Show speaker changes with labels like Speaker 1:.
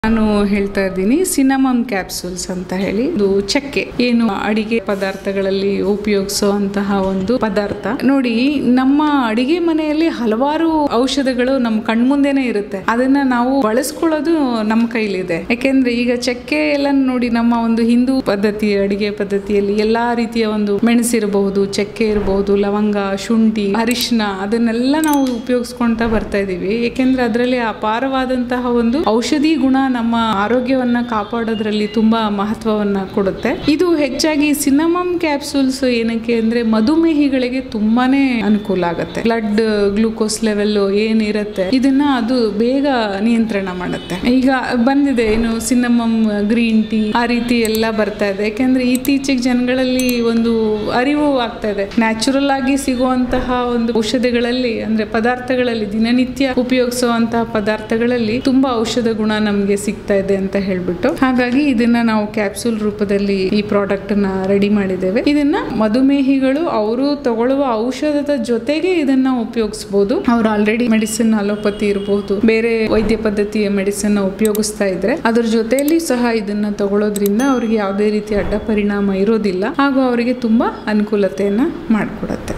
Speaker 1: ನಾನು ಹೇಳ್ತಾ ಇದ್ದೀನಿ ಸಿನಮಮ್ ಕ್ಯಾಪ್ಸೂಲ್ಸ್ ಅಂತ ಹೇಳಿ ಇದು ಚಕ್ಕೆ ಏನು ಅಡಿಗೆ ಪದಾರ್ಥಗಳಲ್ಲಿ ಉಪಯೋಗಿಸುವಂತಹ ಒಂದು ಪದಾರ್ಥ ನೋಡಿ ನಮ್ಮ ಅಡಿಗೆ ಮನೆಯಲ್ಲಿ ಹಲವಾರು ಔಷಧಗಳು ನಮ್ಮ ಕಣ್ಮುಂದೆನೆ ಇರುತ್ತೆ ಅದನ್ನ ನಾವು ಬಳಸ್ಕೊಳ್ಳೋದು ನಮ್ಮ ಕೈಲಿದೆ ಯಾಕೆಂದ್ರೆ ಈಗ ಚಕ್ಕೆ ಎಲ್ಲ ನೋಡಿ ನಮ್ಮ ಒಂದು ಹಿಂದೂ ಪದ್ಧತಿ ಅಡಿಗೆ ಪದ್ಧತಿಯಲ್ಲಿ ಎಲ್ಲಾ ರೀತಿಯ ಒಂದು ಮೆಣಸಿರಬಹುದು ಚಕ್ಕೆ ಇರಬಹುದು ಲವಂಗ ಶುಂಠಿ ಅರಿಶಿನ ಅದನ್ನೆಲ್ಲ ನಾವು ಉಪಯೋಗಿಸ್ಕೊಂತ ಬರ್ತಾ ಇದೀವಿ ಯಾಕೆಂದ್ರೆ ಅದರಲ್ಲಿ ಅಪಾರವಾದಂತಹ ಒಂದು ಔಷಧಿ ಗುಣ ನಮ್ಮ ಆರೋಗ್ಯವನ್ನ ಕಾಪಾಡೋದ್ರಲ್ಲಿ ತುಂಬಾ ಮಹತ್ವವನ್ನ ಕೊಡುತ್ತೆ ಇದು ಹೆಚ್ಚಾಗಿ ಸಿನಮಮ್ ಕ್ಯಾಪ್ಸೂಲ್ಸ್ ಏನಕ್ಕೆ ಅಂದ್ರೆ ಮಧುಮೇಹಿಗಳಿಗೆ ತುಂಬಾನೇ ಅನುಕೂಲ ಆಗುತ್ತೆ ಬ್ಲಡ್ ಗ್ಲೂಕೋಸ್ ಲೆವೆಲ್ ಏನಿರುತ್ತೆ ಇದನ್ನ ಅದು ಬೇಗ ನಿಯಂತ್ರಣ ಮಾಡುತ್ತೆ ಈಗ ಬಂದಿದೆ ಏನು ಸಿನಮಮ್ ಗ್ರೀನ್ ಟೀ ಆ ರೀತಿ ಎಲ್ಲ ಬರ್ತಾ ಇದೆ ಯಾಕೆಂದ್ರೆ ಇತ್ತೀಚೆಗೆ ಜನಗಳಲ್ಲಿ ಒಂದು ಅರಿವು ಆಗ್ತಾ ಇದೆ ನ್ಯಾಚುರಲ್ ಆಗಿ ಸಿಗುವಂತಹ ಒಂದು ಔಷಧಿಗಳಲ್ಲಿ ಅಂದ್ರೆ ಪದಾರ್ಥಗಳಲ್ಲಿ ದಿನನಿತ್ಯ ಉಪಯೋಗಿಸುವಂತಹ ಪದಾರ್ಥಗಳಲ್ಲಿ ತುಂಬಾ ಔಷಧ ಗುಣ ನಮಗೆ ಸಿಗ್ತಾ ಇದೆ ಅಂತ ಹೇಳ್ಬಿಟ್ಟು ಹಾಗಾಗಿ ಇದನ್ನ ನಾವು ಕ್ಯಾಪ್ಸೂಲ್ ರೂಪದಲ್ಲಿ ಈ ಪ್ರಾಡಕ್ಟ್ ನ ರೆಡಿ ಮಾಡಿದ್ದೇವೆ ಇದನ್ನ ಮಧುಮೇಹಿಗಳು ಅವರು ತಗೊಳ್ಳುವ ಔಷಧದ ಜೊತೆಗೆ ಇದನ್ನ ಉಪಯೋಗಿಸಬಹುದು ಅವ್ರು ಆಲ್ರೆಡಿ ಮೆಡಿಸಿನ್ ಅಲೋಪತಿ ಇರಬಹುದು ಬೇರೆ ವೈದ್ಯ ಪದ್ಧತಿಯ ಮೆಡಿಸಿನ್ ಉಪಯೋಗಿಸ್ತಾ ಇದ್ರೆ ಅದ್ರ ಜೊತೆಯಲ್ಲಿ ಸಹ ಇದನ್ನ ತಗೊಳ್ಳೋದ್ರಿಂದ ಅವ್ರಿಗೆ ಯಾವುದೇ ರೀತಿಯ ಅಡ್ಡ ಪರಿಣಾಮ ಇರೋದಿಲ್ಲ ಹಾಗೂ ಅವರಿಗೆ ತುಂಬಾ ಅನುಕೂಲತೆಯನ್ನ ಮಾಡಿಕೊಡುತ್ತೆ